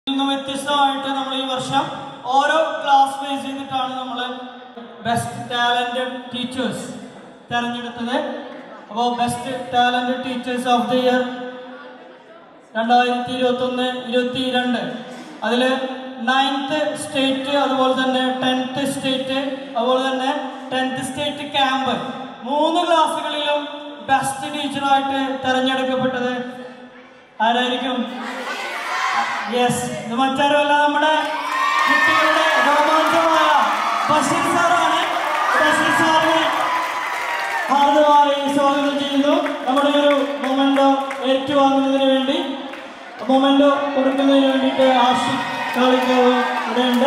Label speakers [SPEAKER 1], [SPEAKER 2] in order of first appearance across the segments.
[SPEAKER 1] നിന്ന് വ്യത്യസ്തമായിട്ട് നമ്മൾ ഈ വർഷം ഓരോ ക്ലാസ് ബേസ് ചെയ്തിട്ടാണ് നമ്മൾ ബെസ്റ്റ് ടാലന്റഡ് ടീച്ചേഴ്സ് തിരഞ്ഞെടുത്തത് അപ്പോൾ best talented teachers of the year രണ്ടായിരത്തി ഇരുപത്തി ഒന്ന് ഇരുപത്തി രണ്ട് അതിൽ നയൻത്ത് സ്റ്റേറ്റ് അതുപോലെ തന്നെ ടെൻത്ത് സ്റ്റേറ്റ് അതുപോലെ തന്നെ ടെൻത്ത് സ്റ്റേറ്റ് ക്യാമ്പ് മൂന്ന് ക്ലാസ്സുകളിലും ബെസ്റ്റ് ടീച്ചറായിട്ട് തിരഞ്ഞെടുക്കപ്പെട്ടത് ആരായിരിക്കും യെസ് ഇത് മറ്റാരുമല്ല നമ്മുടെ കുട്ടികളുടെ രോമാഞ്ചമായ ബഷീർ സാറാണ് ബഷീർ സാറിനെ ഹാർദമായി സ്വാഗതം ചെയ്യുന്നു നമ്മുടെ ഒരു മൊമെന്റോ ഏറ്റുവാങ്ങുന്നതിന് വേണ്ടി മൊമെന്റോ കൊടുക്കുന്നതിന് വേണ്ടിയിട്ട് ആഷിഖ് കാളിക്കാവ് ഇവിടെയുണ്ട്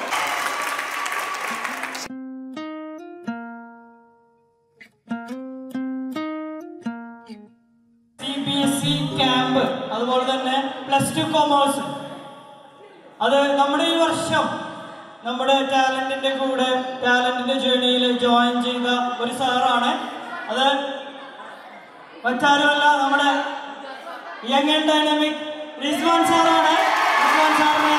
[SPEAKER 1] C B S E camp അതുപോലെ തന്നെ പ്ലസ് ടു കോമേഴ്സ് അത് നമ്മുടെ ഈ വർഷം നമ്മുടെ ടാലന്റിന്റെ കൂടെ ടാലന്റിന്റെ ജേണിയിൽ ജോയിൻ ചെയ്ത ഒരു സാറാണ് അത് മറ്റാരുമല്ല നമ്മുടെ യങ് ആൻഡ് ഡൈനാമിക് റിസ്വാൻ സാറാണ് റിസ്വാൻ സാറിനെ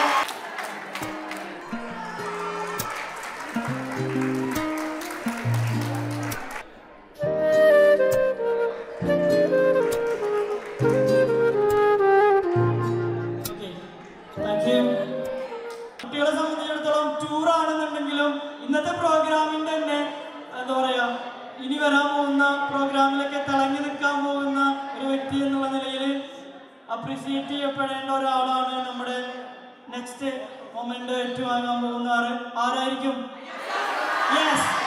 [SPEAKER 1] താങ്ക് യു കുട്ടികളെ സംബന്ധിച്ചിടത്തോളം ടൂർ ആണെന്നുണ്ടെങ്കിലും ഇന്നത്തെ പ്രോഗ്രാമിന്റെ തന്നെ എന്താ പറയാ ഇനി വരാൻ പോകുന്ന പ്രോഗ്രാമിലൊക്കെ തിളങ്ങി നിൽക്കാൻ പോകുന്ന ഒരു വ്യക്തി എന്നുള്ള നിലയിൽ അപ്രീസിയേറ്റ് ചെയ്യപ്പെടേണ്ട ഒരാളാണ് നമ്മുടെ നെക്സ്റ്റ് മൊമെന്റ് ഏറ്റുവാങ്ങാൻ പോകുന്ന ആറ് ആരായിരിക്കും യെസ്